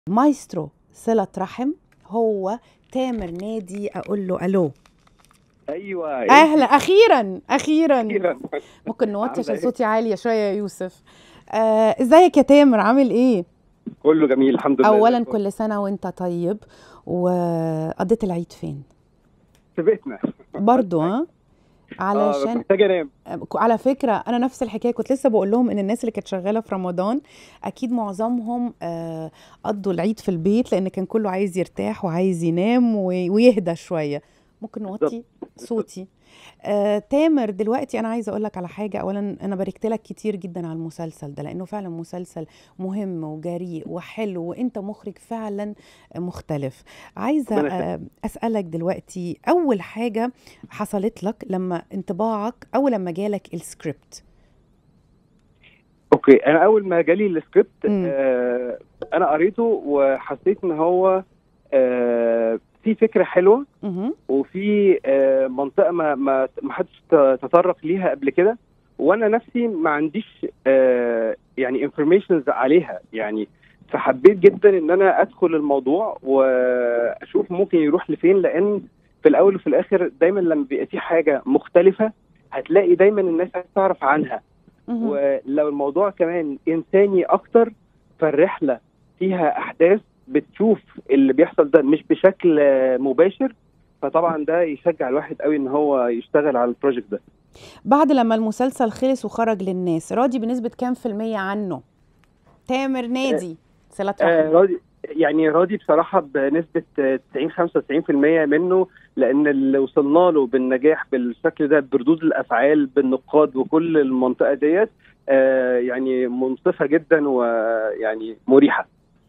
مايسترو صلة رحم هو تامر نادي اقول له الو ايوه اهلا اخيرا اخيرا أخيراً. ممكن نوطي عاملة عشان إيه؟ صوتي عالي شويه يا يوسف آه، ازيك يا تامر عامل ايه كله جميل الحمد لله اولا زي الفل. كل سنه وانت طيب وقضيت العيد فين في بيتنا برضو ها اه علشان محتاج انام على فكرة أنا نفس الحكاية كنت لسه بقول لهم إن الناس اللي كانت شغالة في رمضان أكيد معظمهم آه، قضوا العيد في البيت لأن كان كله عايز يرتاح وعايز ينام وي- ويهدى شوية ممكن نوطي صوتي آه، تامر دلوقتي أنا عايزة أقول لك على حاجة أولا أنا باركت لك كتير جدا على المسلسل ده لأنه فعلا مسلسل مهم وجريء وحلو وأنت مخرج فعلا مختلف عايزة ربنا يخليك. آه، أسألك دلوقتي أول حاجة حصلت لك لما انطباعك أو لما جالك السكريبت اوكي انا اول ما جالي السكريبت مم. آه انا قريته وحسيت ان هو آه في فكره حلوه مهم. وفي آه منطقه ما ما ما حدش ت- تطرق ليها قبل كده وانا نفسي ما عنديش آه يعني انفورميشنز عليها يعني فحبيت جدا ان انا ادخل الموضوع واشوف ممكن يروح لفين لان في الاول وفي الاخر دايما لما بيبقى في حاجه مختلفه هتلاقي دايما الناس عايزه تعرف عنها مهم. ولو الموضوع كمان انساني اكتر فالرحله فيها احداث بتشوف اللي بيحصل ده مش بشكل آه، مباشر فطبعا ده يشجع الواحد قوي ان هو يشتغل على البروجكت ده بعد لما المسلسل خلص وخرج للناس راضي بنسبة كام في المية عنه تامر نادي صلة آه رحم راضي يعني راضي بصراحه بنسبه آه، 90 95% منه لان اللي وصلنا له بالنجاح بالشكل ده بردود الافعال بالنقاد وكل المنطقه ديت آه يعني منصفه جدا ويعني مريحه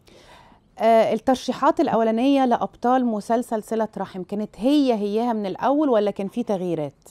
آه الترشيحات الأولانية لأبطال مسلسل صلة رحم كانت هي هياها من الأول ولا كان في تغييرات؟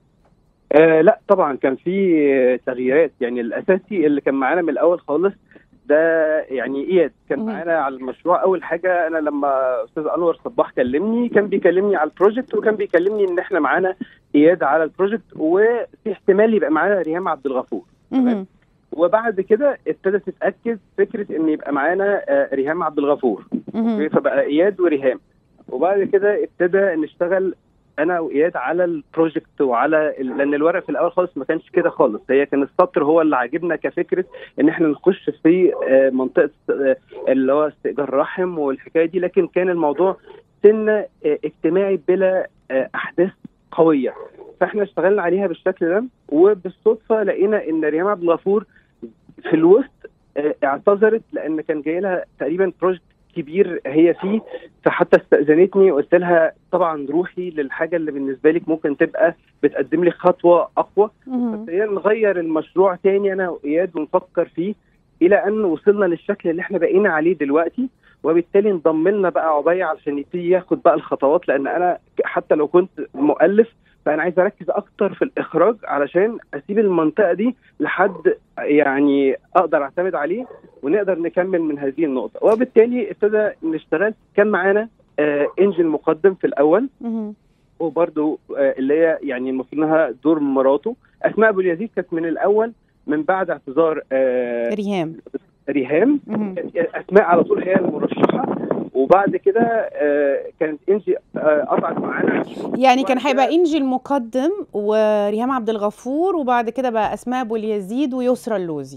آه لا طبعا كان في آه، تغييرات يعني الاساسي اللي كان معانا من الاول خالص ده يعني اياد كان مهم. معانا على المشروع اول حاجه انا لما استاذ انور صباح كلمني كان بيكلمني على البروجكت وكان بيكلمني ان احنا معانا اياد على البروجكت وفي احتمال يبقى معانا ريهام عبد الغفور مهم. وبعد كده ابتدت تتاكد فكره ان يبقى معانا آه، ريهام عبد الغفور مهم. فبقى اياد وريهام وبعد كده ابتدى نشتغل انا واياد على البروجكت وعلى ال- لان الورق في الاول خالص ما كانش كده خالص هي كان السطر هو اللي عاجبنا كفكره ان احنا نخش في آه، منطقه آه، اللي هو استئجار رحم والحكايه دي لكن كان الموضوع سنه آه، اجتماعي بلا آه، احداث قويه فاحنا اشتغلنا عليها بالشكل ده وبالصدفه لقينا ان ريهام عبد الغفور في الوسط آه، اعتذرت لان كان جاي لها تقريبا بروجكت كبير هي فيه فحتى استاذنتني وقلت لها طبعا روحي للحاجه اللي بالنسبه لك ممكن تبقى بتقدم لي خطوه اقوى مهم. ابتدينا نغير المشروع تاني انا واياد ونفكر فيه الى ان وصلنا للشكل اللي احنا بقينا عليه دلوقتي وبالتالي انضم لنا بقى عبيه علشان يبتدي ياخد بقى الخطوات لان انا حتى لو كنت مؤلف فانا عايز اركز اكتر في الاخراج علشان اسيب المنطقه دي لحد يعني اقدر اعتمد عليه ونقدر نكمل من هذه النقطه وبالتالي ابتدى نشتغل كان معانا آه انجن مقدم في الاول مهم. وبرده اللي هي يعني المفروض انها دور مراته اسماء ابو اليزيد كانت من الاول من بعد اعتذار آه ريهام ريهام مهم. كانت اسماء على طول هي المرشحه وبعد كده آه كانت انجي آه قطعت معانا يعني كان وبعد هيبقى كده- انجي المقدم وريهام عبد الغفور وبعد كده بقى اسماء ابو اليزيد ويسرى اللوزي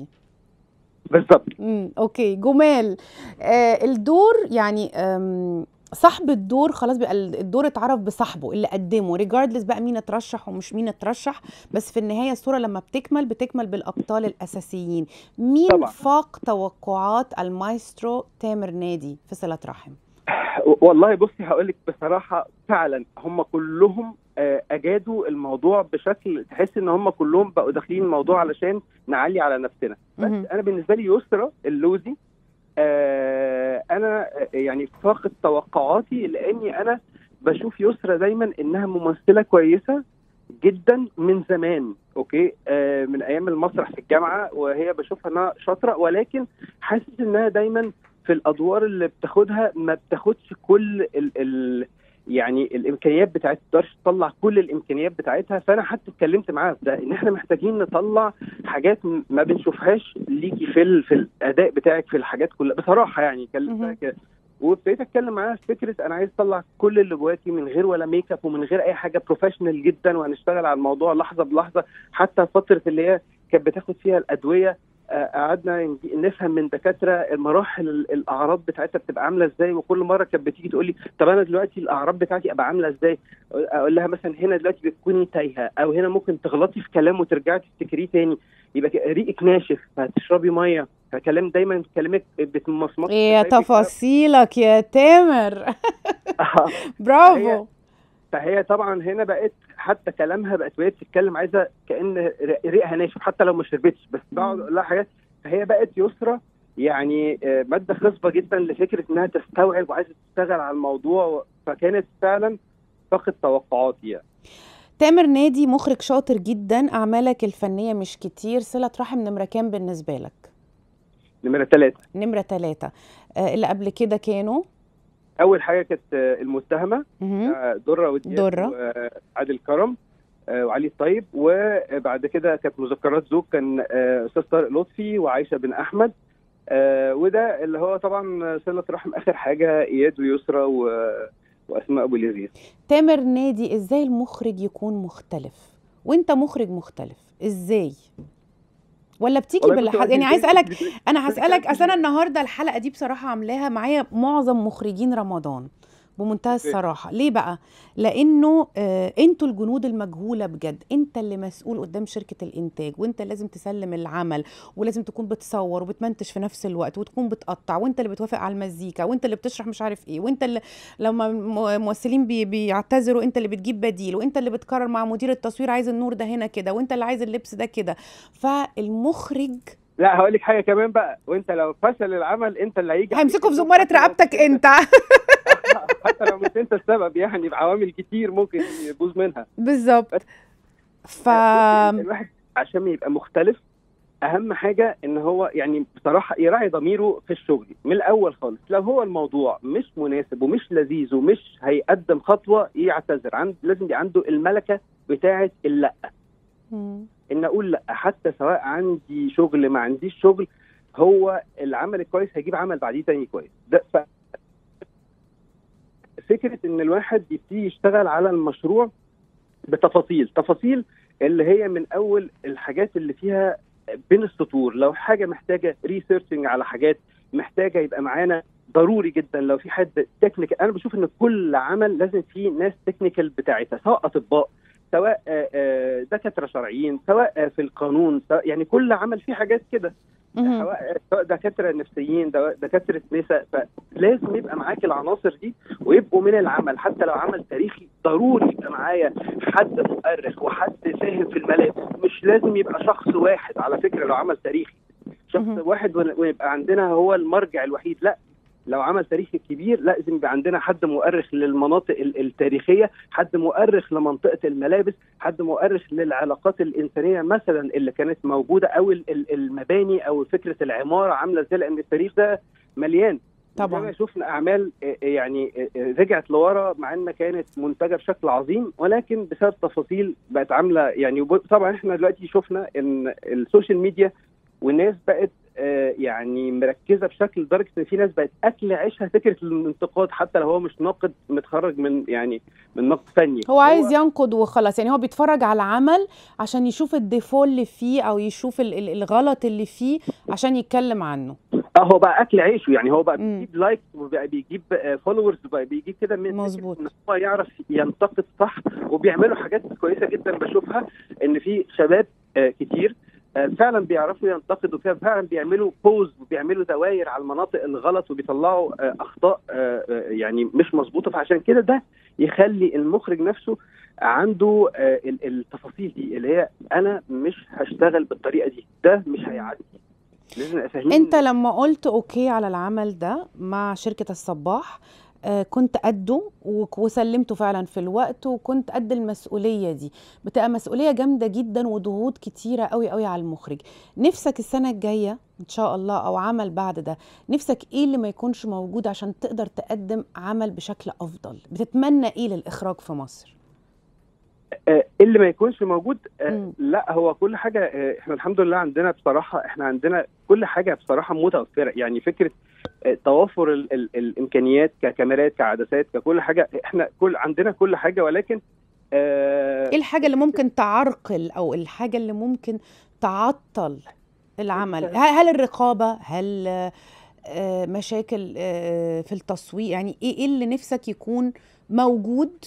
بالظبط امم اوكي جمال آه الدور يعني آم، صاحب الدور خلاص بقى الدور اتعرف بصاحبه اللي قدمه ريجاردلس بقى مين اترشح ومش مين اترشح بس في النهايه الصوره لما بتكمل بتكمل بالابطال الاساسيين مين طبعا. فاق توقعات المايسترو تامر نادي في صله رحم والله بصي هقول لك بصراحه فعلا هم كلهم آه، اجادوا الموضوع بشكل تحس ان هم كلهم بقوا داخلين الموضوع علشان نعلي على نفسنا بس مهم. انا بالنسبه لي يسرى اللوزي آه انا آه، يعني فاقد توقعاتي لاني انا بشوف يسرى دايما انها ممثله كويسه جدا من زمان اوكي آه من ايام المسرح في الجامعه وهي بشوفها انها شاطره ولكن حاسس انها دايما في الادوار اللي بتاخدها ما بتاخدش كل ال ال يعني الامكانيات بتاعتها ما تقدرش تطلع كل الامكانيات بتاعتها فانا حتى اتكلمت معاها في ده ان احنا محتاجين نطلع حاجات م- ما بنشوفهاش ليكي في ال- في الاداء بتاعك في الحاجات كلها بصراحه يعني كلمتها مهم. كده وابتديت اتكلم معاها في فكره انا عايز اطلع كل اللي جواكي من غير ولا ميك اب ومن غير اي حاجه بروفيشنال جدا وهنشتغل على الموضوع لحظه بلحظه حتى فتره اللي هي كانت بتاخد فيها الادويه آه، قعدنا نج- نفهم من دكاتره المراحل ال- الاعراض بتاعتها بتبقى عامله ازاي وكل مره كانت بتيجي تقول لي طب انا دلوقتي الاعراض بتاعتي ابقى عامله ازاي اقول لها مثلا هنا دلوقتي بتكوني تايهه او هنا ممكن تغلطي في كلام وترجعي تفتكريه تاني يبقى ك- ريقك ناشف هتشربي ميه فكلام دايما كلامك بتمصمص يا تفاصيلك يا تامر برافو فهي طبعا هنا بقت حتى كلامها بقت وهي بتتكلم عايزه كان ر- ريقها ناشف حتى لو ما شربتش بس بقعد اقول لها حاجات فهي بقت يسرى يعني آه، ماده خصبه جدا لفكره انها تستوعب وعايزه تشتغل على الموضوع فكانت فعلا فقد توقعاتي يعني. تامر نادي مخرج شاطر جدا اعمالك الفنيه مش كتير صله رحم نمره كام بالنسبه لك نمره ثلاثه نمره ثلاثة آه اللي قبل كده كانوا اول حاجه كانت آه، المتهمه مهم. آه، دره ودياب درة. وعادل كرم آه، وعلي الطيب وبعد كده كانت مذكرات زوج كان آه، استاذ طارق لطفي وعائشه بن احمد آه، وده اللي هو طبعا صله رحم اخر حاجه اياد ويسرى و- واسماء ابو اليزيد تامر نادي ازاي المخرج يكون مختلف وانت مخرج مختلف ازاي ولا بتيجي والله بالح... بصي، يعني هو عايز بت- اسالك بت- انا هسالك بت- اصل انا النهارده الحلقه دي بصراحه عاملاها معايا معظم مخرجين رمضان بمنتهى أوكي. الصراحه ليه بقى لانه آه انتوا الجنود المجهوله بجد انت اللي مسؤول قدام شركه الانتاج وانت لازم تسلم العمل ولازم تكون بتصور وبتمنتج في نفس الوقت وتكون بتقطع وانت اللي بتوافق على المزيكا وانت اللي بتشرح مش عارف ايه وانت اللي لما م- ممثلين بي بيعتذروا انت اللي بتجيب بديل وانت اللي بتقرر مع مدير التصوير عايز النور ده هنا كده وانت اللي عايز اللبس ده كده فالمخرج لا هقول لك حاجه كمان بقى وانت لو فشل العمل انت اللي هيجي هيمسكوا في عليك زمارة حتى لو رقبتك مش انت حتى لو مش انت السبب يعني بعوامل كتير ممكن يبوظ منها بالظبط ف بصي، الواحد عشان يبقى مختلف اهم حاجه ان هو يعني بصراحه يراعي ضميره في الشغل من الاول خالص لو هو الموضوع مش مناسب ومش لذيذ ومش هيقدم خطوه يعتذر عند لازم يبقى عنده الملكه بتاعه اللا مم. ان اقول لا حتى سواء عندي شغل ما عنديش شغل هو العمل الكويس هيجيب عمل بعديه تاني كويس ده ف... فكره ان الواحد يبتدي يشتغل على المشروع بتفاصيل تفاصيل اللي هي من اول الحاجات اللي فيها بين السطور لو حاجه محتاجه ريسيرشنج على حاجات محتاجه يبقى معانا ضروري جدا لو في حد تكنيكال انا بشوف ان كل عمل لازم فيه ناس تكنيكال بتاعتها سواء اطباء سواء آه، آه، دكاتره شرعيين سواء آه، في القانون سواء يعني كل عمل فيه حاجات كده مهم. سواء سواء دكاتره نفسيين دوا- دكاتره نساء فلازم يبقى معاك العناصر دي ويبقوا من العمل حتى لو عمل تاريخي ضروري يبقى معايا حد مؤرخ وحد فاهم في الملابس مش لازم يبقى شخص واحد على فكره لو عمل تاريخي شخص مهم. واحد ون- ويبقى عندنا هو المرجع الوحيد لا لو عمل تاريخي كبير لازم يبقى عندنا حد مؤرخ للمناطق ال- التاريخيه حد مؤرخ لمنطقه الملابس حد مؤرخ للعلاقات الانسانيه مثلا اللي كانت موجوده او ال- ال- المباني او فكره العماره عامله ازاي لان التاريخ ده مليان طبعاً. زي ما شفنا اعمال آه، يعني آه، رجعت لورا مع انها كانت منتجه بشكل عظيم ولكن بسبب تفاصيل بقت عامله يعني وب- طبعا احنا دلوقتي شفنا ان السوشيال ميديا والناس بقت آه، يعني مركزه بشكل لدرجه ان في ناس بقت اكل عيشها فكره الانتقاد حتى لو هو مش ناقد متخرج من يعني من نقد فني هو عايز ينقد وخلاص يعني هو بيتفرج على العمل عشان يشوف الديفو اللي فيه او يشوف ال- ال- الغلط اللي فيه عشان يتكلم عنه اه هو بقى اكل عيشه يعني هو بقى مم. بيجيب لايكس وبقى بيجيب فولورز وبقى بيجيب كده من فكرة مظبوط. ان هو يعرف ينتقد صح وبيعملوا حاجات كويسه جدا بشوفها ان في شباب آه، كتير آه، فعلا بيعرفوا ينتقدوا فيها فعلا بيعملوا بوز وبيعملوا دوائر على المناطق الغلط وبيطلعوا آه، اخطاء آه، آه، يعني مش مظبوطه فعشان كده ده يخلي المخرج نفسه عنده آه، ال- التفاصيل دي اللي هي انا مش هشتغل بالطريقه دي ده مش هيعدي لازم ابقى فاهمين انت لما قلت اوكي على العمل ده مع شركة الصباح آه، كنت قده وك- وسلمته فعلا في الوقت وكنت قد المسؤولية دي بتبقى مسؤولية جامدة جدا وضغوط كتيرة قوي قوي على المخرج نفسك السنة الجاية ان شاء الله او عمل بعد ده نفسك ايه اللي ما يكونش موجود عشان تقدر تقدم عمل بشكل افضل بتتمنى ايه للاخراج في مصر آه، اللي ما يكونش موجود آه، مم. لا هو كل حاجه آه، احنا الحمد لله عندنا بصراحه احنا عندنا كل حاجه بصراحه متوفره يعني فكره آه، توافر ال ال الامكانيات ككاميرات كعدسات ككل حاجه احنا كل عندنا كل حاجه ولكن آه، ايه الحاجة اللي ممكن تعرقل او الحاجة اللي ممكن تعطل العمل أنت- هل هل الرقابة هل آه، مشاكل آه، في التسويق يعني ايه إيه اللي نفسك يكون موجود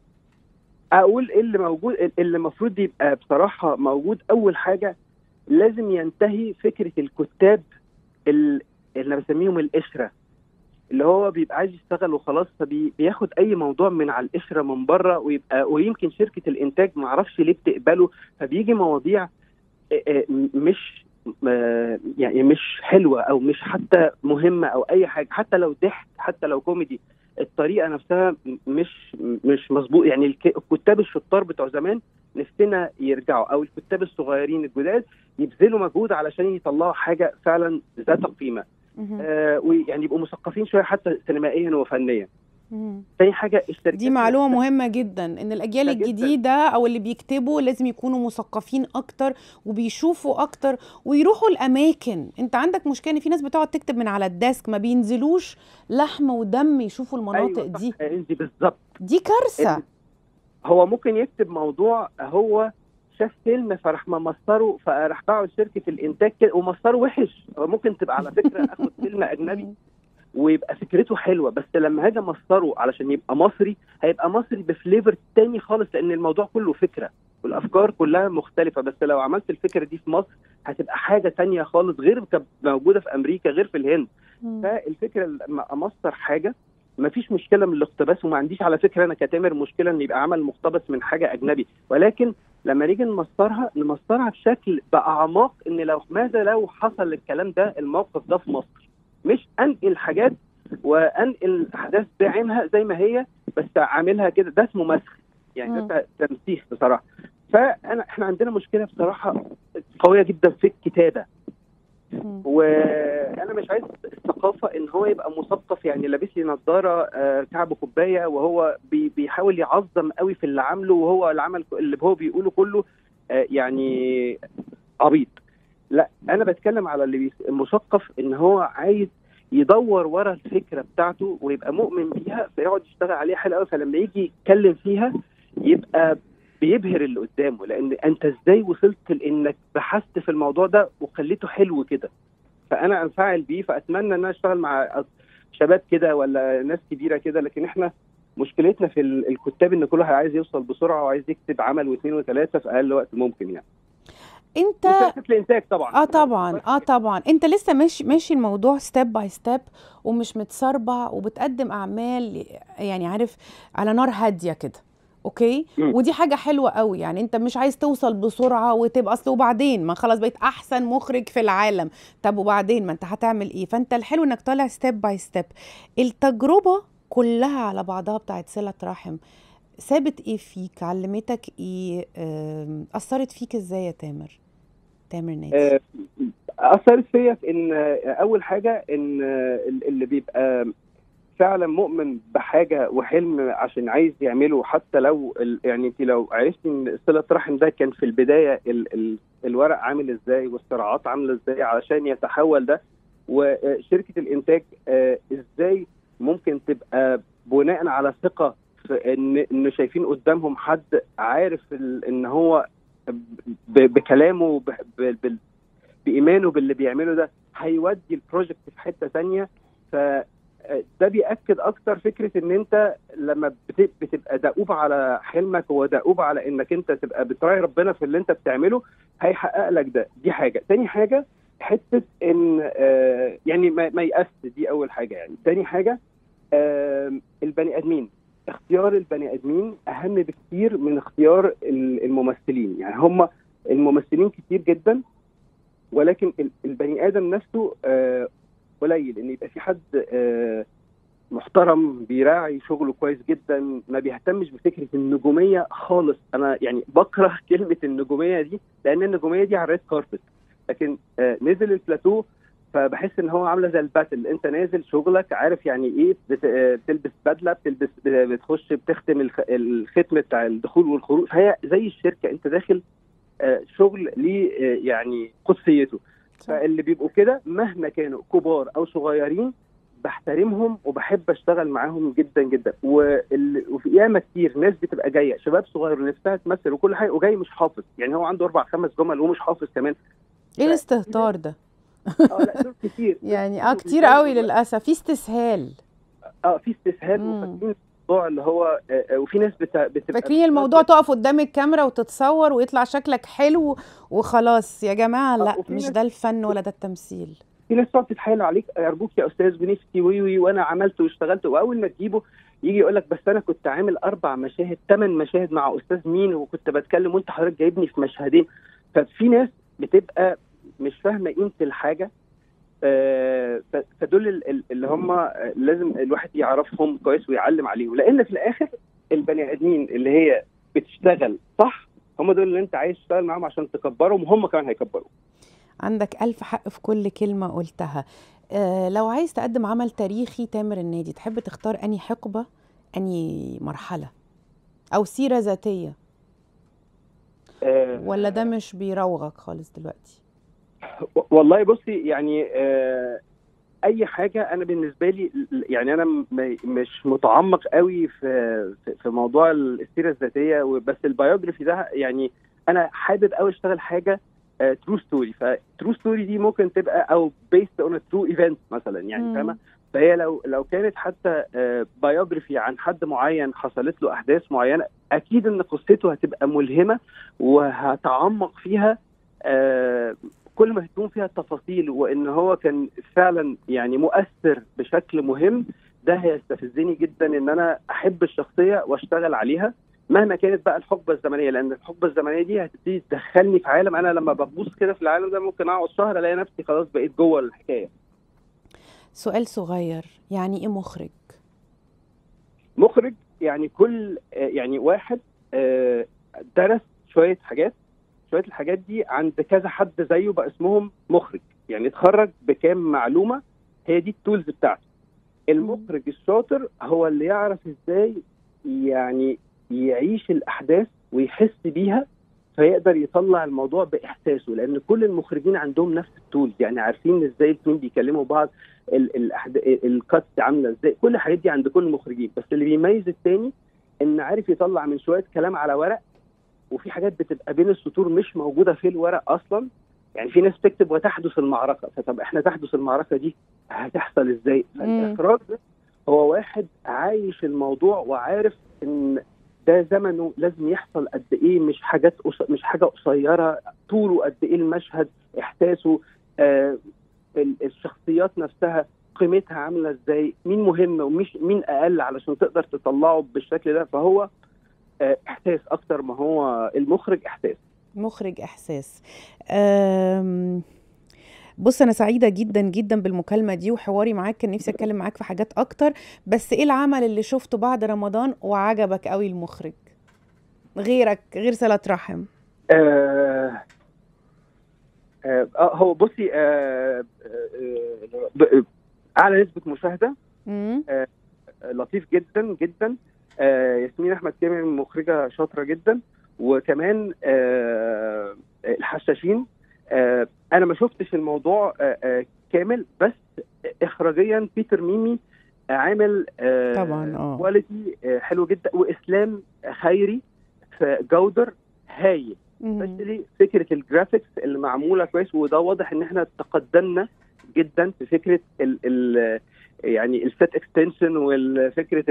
اقول إيه اللي موجود اللي المفروض يبقى بصراحه موجود اول حاجه لازم ينتهي فكره الكتاب ال- اللي أنا بسميهم القشره اللي هو بيبقى عايز يشتغل وخلاص فبياخد اي موضوع من على القشره من بره ويبقى ويمكن شركه الانتاج ما اعرفش ليه بتقبله فبيجي مواضيع آه، آه، مش آه، يعني مش حلوه او مش حتى مهمه او اي حاجه حتى لو ضحك حتى لو كوميدي الطريقه نفسها مش مش مظبوط يعني الك- الكتاب الشطار بتوع زمان نفسنا يرجعوا او الكتاب الصغيرين الجداد يبذلوا مجهود علشان يطلعوا حاجه فعلا ذات قيمه مهم. آه ويعني يبقوا مثقفين شويه حتى سينمائيا وفنيا مهم. تاني حاجه الشركات دي معلومة نفسها- مهمة جدا ان الاجيال جداً. الجديدة او اللي بيكتبوا لازم يكونوا مثقفين اكتر وبيشوفوا اكتر ويروحوا الاماكن انت عندك مشكلة ان في ناس بتقعد تكتب من على الديسك ما بينزلوش لحم ودم يشوفوا المناطق أيوة صح، دي انت بالظبط دي كارثة هو ممكن يكتب موضوع هو شاف فيلم فراح ممصره فراح باعه لشركه الانتاج كده ومصره وحش هو ممكن تبقى على فكره اخد فيلم اجنبي ويبقى فكرته حلوه بس لما هاجي امصره علشان يبقى مصري هيبقى مصري بفليفر تاني خالص لان الموضوع كله فكره والافكار كلها مختلفه بس لو عملت الفكره دي في مصر هتبقى حاجه تانية خالص غير كانت موجوده في امريكا غير في الهند مم. فالفكره لما امصر حاجه ما فيش مشكله من الاقتباس وما عنديش على فكره انا كتامر مشكله ان يبقى عمل مقتبس من حاجه اجنبي ولكن لما نيجي نمصرها نمصرها بشكل باعماق ان لو ماذا لو حصل الكلام ده الموقف ده في مصر مش انقل حاجات وانقل الاحداث بعينها زي ما هي بس عاملها كده ده اسمه مسخ يعني ده تمسيح بصراحه فانا احنا عندنا مشكله بصراحه قويه جدا في الكتابه مم. وانا مش عايز الثقافه ان هو يبقى مثقف يعني لابس لي نظاره آه، كعب كوبايه وهو بي- بيحاول يعظم قوي في اللي عامله وهو العمل اللي هو بيقوله كله آه، يعني عبيط لا انا بتكلم على اللي بيس- المثقف ان هو عايز يدور ورا الفكره بتاعته ويبقى مؤمن بيها فيقعد يشتغل عليها حلو قوي فلما يجي يتكلم فيها يبقى بيبهر اللي قدامه لان انت ازاي وصلت لانك بحثت في الموضوع ده وخليته حلو كده فانا انفعل بيه فاتمنى ان انا اشتغل مع شباب كده ولا ناس كبيره كده لكن احنا مشكلتنا في ال- الكتاب ان كل واحد عايز يوصل بسرعه وعايز يكتب عمل واثنين وثلاثه في اقل وقت ممكن يعني انت وشركه الانتاج طبعا اه طبعا اه طبعا انت لسه ماشي ماشي الموضوع ستيب باي ستيب ومش متسربع وبتقدم اعمال يعني عارف على نار هاديه كده اوكي مم. ودي حاجه حلوه قوي يعني انت مش عايز توصل بسرعه وتبقى اصل وبعدين ما خلاص بقيت احسن مخرج في العالم طب وبعدين ما انت هتعمل ايه فانت الحلو انك طالع ستيب باي ستيب التجربه كلها على بعضها بتاعت صله رحم سابت ايه فيك علمتك ايه آم، اثرت فيك ازاي يا تامر تامر ناس آه، اثرت فيا في ان آه، اول حاجه ان آه، اللي بيبقى فعلا مؤمن بحاجه وحلم عشان عايز يعمله حتى لو ال- يعني انت لو عرفتي ان صله رحم ده كان في البدايه ال ال الورق عامل ازاي والصراعات عامله ازاي علشان يتحول ده وشركه الانتاج آه، ازاي ممكن تبقى بناء على ثقه في ان ان شايفين قدامهم حد عارف ال- ان هو ب- بكلامه ب- ب- بال- بايمانه باللي بيعمله ده هيودي البروجكت في حته ثانيه ف ده بيأكد أكتر فكرة إن أنت لما بت- بتبقى دؤوب على حلمك ودؤوب على إنك أنت تبقى بتراعي ربنا في اللي أنت بتعمله هيحقق لك ده، دي حاجة، تاني حاجة حتة إن آه يعني ما ما يأس دي أول حاجة يعني، تاني حاجة آه البني آدمين اختيار البني آدمين أهم بكتير من اختيار ال- الممثلين، يعني هم الممثلين كتير جدا ولكن ال- البني آدم نفسه آه قليل ان يبقى في حد آه، محترم محترم بيراعي شغله كويس جدا ما بيهتمش بفكره النجوميه خالص انا يعني بكره كلمه النجوميه دي لان النجوميه دي على الريد كاربت لكن آه نزل البلاتو فبحس ان هو عامله زي الباتل انت نازل شغلك عارف يعني ايه بت- آه، بتلبس بدله بتلبس بتخش بتختم الخ- الختم بتاع الدخول والخروج فهي زي الشركه انت داخل آه، شغل ليه آه، يعني قدسيته فاللي بيبقوا كده مهما كانوا كبار او صغيرين بحترمهم وبحب اشتغل معاهم جدا جدا وال- وفي ياما كتير ناس بتبقى جايه شباب صغير ونفسها تمثل وكل حاجه وجاي مش حافظ يعني هو عنده اربع خمس جمل ومش حافظ كمان ايه الاستهتار ده اه لا دول كتير يعني اه كتير قوي للاسف في استسهال اه في استسهال مم. وفاكرين الموضوع اللي هو آه، آه، وفي ناس بت- بتبقى فاكرين الموضوع تقف قدام الكاميرا وتتصور ويطلع شكلك حلو وخلاص يا جماعه لا وفي مش ناس- ده الفن ولا ده التمثيل في ناس تقعد تتحايل عليك ارجوك يا استاذ ونفسي وي وي وانا عملت واشتغلت واول ما تجيبه يجي يقول لك بس انا كنت عامل اربع مشاهد ثمان مشاهد مع استاذ مين وكنت بتكلم وانت حضرتك جايبني في مشهدين ففي ناس بتبقى مش فاهمه قيمه الحاجه آه، ف- فدول ال- ال- اللي هم آه، لازم الواحد يعرفهم كويس ويعلم عليهم لان في الاخر البني ادمين اللي هي بتشتغل صح هم دول اللي انت عايز تشتغل معاهم عشان تكبرهم وهم كمان هيكبروا عندك ألف حق في كل كلمة قلتها آه لو عايز تقدم عمل تاريخي تامر النادي تحب تختار أني حقبة أني مرحلة أو سيرة ذاتية آه، ولا ده مش بيروغك خالص دلوقتي والله بصي يعني آه اي حاجه انا بالنسبه لي يعني انا م- مش متعمق قوي في في- في موضوع السيره الذاتيه بس البيوجرافي ده يعني انا حابب قوي اشتغل حاجه ترو ستوري فترو ستوري دي ممكن تبقى او بيست اون ترو ايفنت مثلا يعني مم. فاهمه فهي لو لو كانت حتى بايوجرافي عن حد معين حصلت له احداث معينه اكيد ان قصته هتبقى ملهمه وهتعمق فيها آه، كل ما هتكون فيها تفاصيل وان هو كان فعلا يعني مؤثر بشكل مهم ده هيستفزني جدا ان انا احب الشخصيه واشتغل عليها مهما كانت بقى الحقبه الزمنيه لان الحقبه الزمنيه دي هتبتدي تدخلني في عالم انا لما ببص كده في العالم ده ممكن اقعد شهر الاقي نفسي خلاص بقيت جوه الحكايه سؤال صغير يعني إيه مخرج مخرج يعني كل آه، يعني واحد آه، درس شويه حاجات شويه الحاجات دي عند كذا حد زيه بقى اسمهم مخرج يعني اتخرج بكام معلومه هي دي التولز بتاعته المخرج الشاطر هو اللي يعرف ازاي يعني يعيش الاحداث ويحس بيها فيقدر يطلع الموضوع باحساسه لان كل المخرجين عندهم نفس التولز يعني عارفين ازاي الاثنين بيكلموا بعض ال- الأحد- الكاتس عامله ازاي كل الحاجات دي عند كل المخرجين بس اللي بيميز التاني ان عارف يطلع من شويه كلام على ورق وفي حاجات بتبقى بين السطور مش موجوده في الورق اصلا يعني في ناس بتكتب وتحدث المعركه فطب احنا تحدث المعركه دي هتحصل ازاي فالاخراج ده هو واحد عايش الموضوع وعارف ان ده زمنه لازم يحصل قد ايه مش حاجات قص- مش حاجه قصيره طوله قد ايه المشهد احساسه آه ال- الشخصيات نفسها قيمتها عامله ازاي مين مهم ومش مين اقل علشان تقدر تطلعه بالشكل ده فهو آه، احساس اكتر ما هو المخرج احساس مخرج احساس أم، بص انا سعيده جدا جدا بالمكالمه دي وحواري معاك كان نفسي اتكلم معاك في حاجات اكتر بس ايه العمل اللي شفته بعد رمضان وعجبك قوي المخرج غيرك غير صله رحم آه آه آه، هو بصي آه آه ب- اعلى نسبه مشاهده مم. آه لطيف جدا جدا آه ياسمين احمد كامل مخرجه شاطره جدا وكمان آه الحشاشين آه انا ما شفتش الموضوع آه آه كامل بس اخراجيا بيتر ميمي آه، عامل آه طبعاً، آه. كواليتي آه حلو جدا واسلام خيري في جودر هايل مم. سبيشالي فكره الجرافيكس اللي معموله كويس وده واضح ان احنا تقدمنا جدا في فكره ال ال يعني السيت اكستنشن وفكره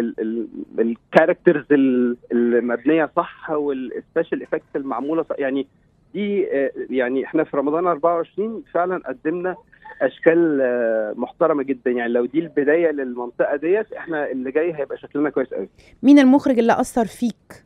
الكاركترز المبنيه صح والسبيشال افكتس المعموله صح يعني دي آه، يعني احنا في رمضان 24 فعلا قدمنا اشكال آه، محترمه جدا يعني لو دي البدايه للمنطقه ديت احنا اللي جاي هيبقى شكلنا كويس قوي مين المخرج اللي اثر فيك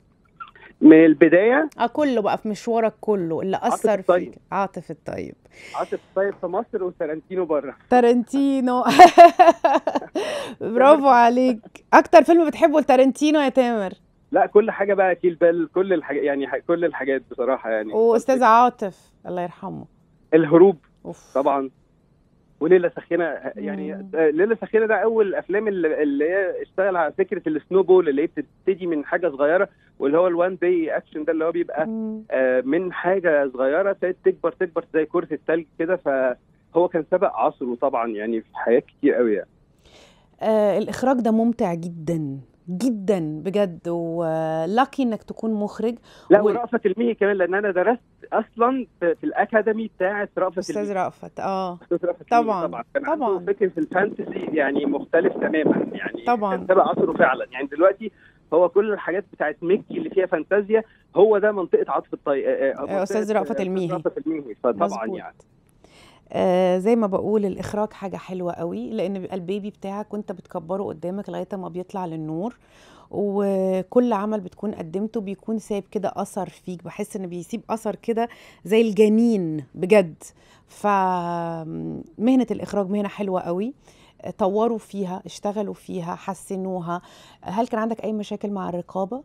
من البدايه اه كله بقى في مشوارك كله اللي عاطف اثر الطيب. فيك عاطف الطيب عاطف طيب في مصر وتارانتينو بره تارنتينو برافو عليك اكتر فيلم بتحبه لتارنتينو يا تامر لا كل حاجه بقى كيل بال كل الحاجات يعني ح- كل الحاجات بصراحه يعني واستاذ عاطف الله يرحمه الهروب اوف طبعا وليله سخينه يعني مم. آه، ليله سخينه ده اول الافلام اللي, اللي هي اشتغل على فكره السنو بول اللي هي بتبتدي من حاجه صغيره واللي هو الوان داي اكشن ده اللي هو بيبقى مم. آه، من حاجه صغيره ابتدت تكبر تكبر زي كره الثلج كده فهو كان سبق عصره طبعا يعني في حاجات كتير قوي يعني. آه الاخراج ده ممتع جدا جدا بجد ولاكي انك تكون مخرج لا وال- ورأفت المهي كمان لان انا درست اصلا في, في الاكاديمي بتاعه رأفت استاذ المهي رأفت اه أستاذ رأفت المهي طبعاً، طبعا كان طبعاً. عنده فكر في الفانتسي يعني مختلف تماما يعني طبعاً. كان سبق عصره فعلا يعني دلوقتي هو كل الحاجات بتاعت ميكي اللي فيها فانتازيا هو ده منطقه عاطف الطي آه، آه، منطقة، أستاذ رأفت آه، المهي. رأفت المهي فطبعا مظبوط. يعني آه زي ما بقول الاخراج حاجه حلوه قوي لان بيبقى البيبي بتاعك وانت بتكبره قدامك لغايه ما بيطلع للنور وكل عمل بتكون قدمته بيكون سايب كده اثر فيك بحس ان بيسيب اثر كده زي الجنين بجد فمهنه الاخراج مهنه حلوه قوي طوروا فيها اشتغلوا فيها حسنوها هل كان عندك اي مشاكل مع الرقابه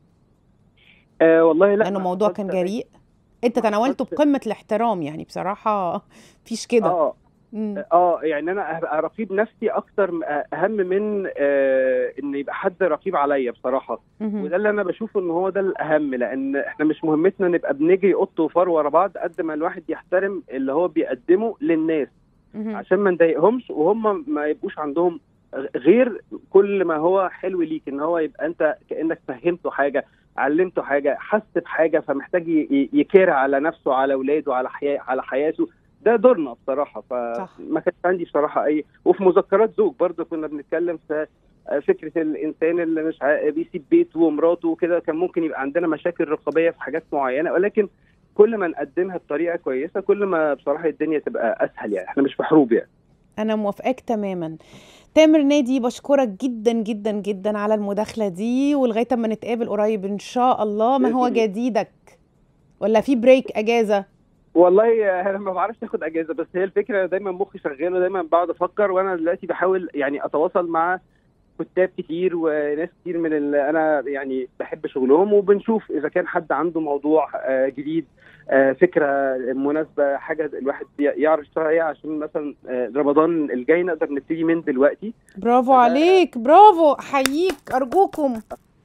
آه والله لا لانه ما الموضوع حصلش كان أي- جريء انت ما تناولته حصلش. بقمه الاحترام يعني بصراحه مفيش كده اه مم. اه يعني انا هبقى رقيب نفسي اكتر م- اهم من آه ان يبقى حد رقيب عليا بصراحه مهم. وده اللي انا بشوفه ان هو ده الاهم لان احنا مش مهمتنا نبقى بنجري قط وفار ورا بعض قد ما الواحد يحترم اللي هو بيقدمه للناس مهم. عشان ما نضايقهمش وهم ما يبقوش عندهم غير كل ما هو حلو ليك ان هو يبقى انت كانك فهمته حاجه علمته حاجه حس بحاجه فمحتاج ي- ي- يكير على نفسه على اولاده على حياة على حياته ده دورنا بصراحه صح. فما كانش عندي بصراحه اي وفي مذكرات زوج برضه كنا بنتكلم في فكره الانسان اللي مش ع- بيسيب بيته ومراته وكده كان ممكن يبقى عندنا مشاكل رقابيه في حاجات معينه ولكن كل ما نقدمها بطريقه كويسه كل ما بصراحه الدنيا تبقى اسهل يعني احنا مش في حروب يعني انا موافقاك تماما تامر نادي بشكرك جدا جدا جدا على المداخله دي ولغايه اما نتقابل قريب ان شاء الله ما هو بإذن الله. جديدك ولا في بريك اجازه والله انا ما بعرفش اخد اجازه بس هي الفكره أنا دايما مخي شغال ودايما بقعد افكر وانا دلوقتي بحاول يعني اتواصل مع كتاب كتير وناس كتير من اللي انا يعني بحب شغلهم وبنشوف اذا كان حد عنده موضوع آه، جديد آه، فكره مناسبه حاجه الواحد ي- يعرف يشتغل عليها عشان مثلا آه، رمضان الجاي نقدر نبتدي من دلوقتي برافو أنا- عليك برافو احييك ارجوكم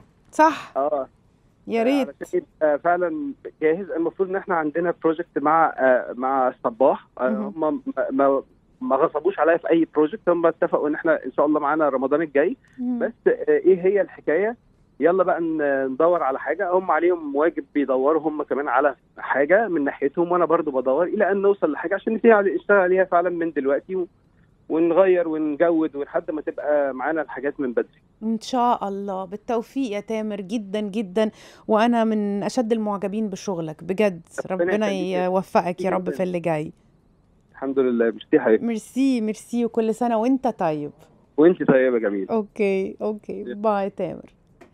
صح اه يا ريت علشان يبقى فعلا جاهز المفروض ان احنا عندنا بروجكت مع آه، مع الصباح آه، مهم. هم ما- ما ما غصبوش عليا في اي بروجكت هم اتفقوا ان احنا ان شاء الله معانا رمضان الجاي مم. بس آه، ايه هي الحكايه يلا بقى ن- ندور على حاجه هم عليهم واجب بيدوروا هم كمان على حاجه من ناحيتهم وانا برضو بدور الى ان نوصل لحاجه عشان نبتدي على- نشتغل عليها فعلا من دلوقتي و- ونغير ونجود ولحد ما تبقى معانا الحاجات من بدري ان شاء الله بالتوفيق يا تامر جدا جدا وانا من اشد المعجبين بشغلك بجد ربنا ربنا يخليك. يوفقك يا رب جداً. في اللي جاي الحمد لله ميرسي حبيبي ميرسي ميرسي وكل سنه وانت طيب وانت طيبه جميل اوكي اوكي باي تامر